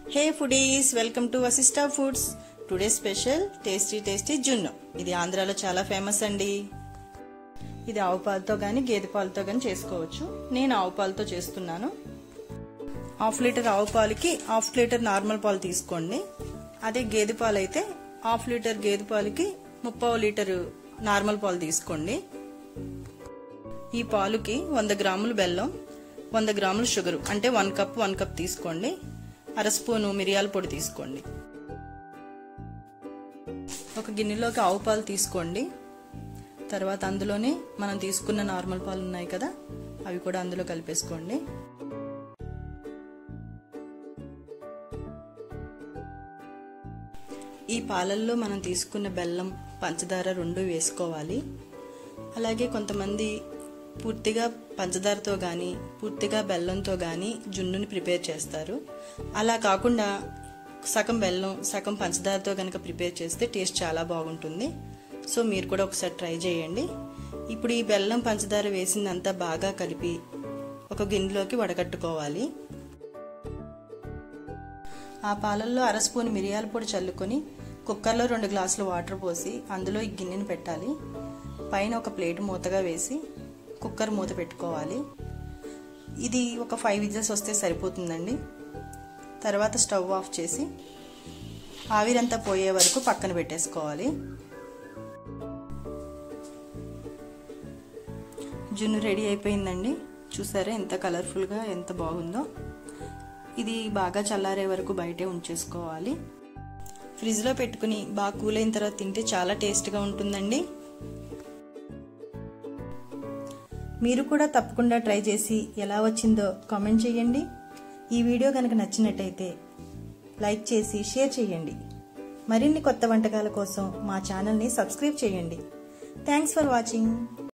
hey foodies welcome to Vasista foods today special tasty tasty జున్ను ఇది ఆంధ్రాలో చాలా ఫేమస్ అండి ఇది ఆవు పాలతో కానీ గేదె పాలతో కానీ చేసుకోవచ్చు నేను ఆవు పాలతో చేస్తున్నాను హాఫ్ లీటర్ ఆవు పాలకి హాఫ్ లీటర్ నార్మల్ పాలు తీసుకోండి అదే గేదె పాలు అయితే హాఫ్ లీటర్ గేదె పాలకి ముప్పావు లీటర్ నార్మల్ పాలు తీసుకోండి ఈ పాలుకి వంద గ్రాములు బెల్లం వంద గ్రాములు షుగరు అంటే వన్ కప్ వన్ కప్ తీసుకోండి అర స్పూను మిరియాల పొడి తీసుకోండి ఒక గిన్నెలోకి ఆవు పాలు తీసుకోండి తర్వాత అందులోనే మనం తీసుకున్న నార్మల్ పాలు ఉన్నాయి కదా అవి కూడా అందులో కలిపేసుకోండి ఈ పాలల్లో మనం తీసుకున్న బెల్లం పంచదార రెండు వేసుకోవాలి అలాగే కొంతమంది పూర్తిగా పంచదారతో కానీ పూర్తిగా బెల్లంతో కానీ జున్నుని ప్రిపేర్ చేస్తారు అలా కాకుండా సగం బెల్లం సగం పంచదారతో కనుక ప్రిపేర్ చేస్తే టేస్ట్ చాలా బాగుంటుంది సో మీరు కూడా ఒకసారి ట్రై చేయండి ఇప్పుడు ఈ బెల్లం పంచదార వేసిందంతా బాగా కలిపి ఒక గిన్నెలోకి వడగట్టుకోవాలి ఆ పాలల్లో అర స్పూన్ మిరియాల పొడి చల్లుకొని కుక్కర్లో రెండు గ్లాసులు వాటర్ పోసి అందులో ఈ గిన్నెని పెట్టాలి పైన ఒక ప్లేట్ మూతగా వేసి కుక్కర్ మూత పెట్టుకోవాలి ఇది ఒక ఫైవ్ విజిల్స్ వస్తే సరిపోతుందండి తర్వాత స్టవ్ ఆఫ్ చేసి ఆవిరంతా పోయే వరకు పక్కన పెట్టేసుకోవాలి జున్ను రెడీ అయిపోయిందండి చూసారా ఎంత కలర్ఫుల్గా ఎంత బాగుందో ఇది బాగా చల్లారే వరకు బయటే ఉంచేసుకోవాలి ఫ్రిడ్జ్లో పెట్టుకుని బాగా కూల్ అయిన తర్వాత తింటే చాలా టేస్ట్గా ఉంటుందండి మీరు కూడా తప్పకుండా ట్రై చేసి ఎలా వచ్చిందో కామెంట్ చేయండి ఈ వీడియో కనుక నచ్చినట్టయితే లైక్ చేసి షేర్ చేయండి మరిన్ని కొత్త వంటకాల కోసం మా ఛానల్ని సబ్స్క్రైబ్ చేయండి థ్యాంక్స్ ఫర్ వాచింగ్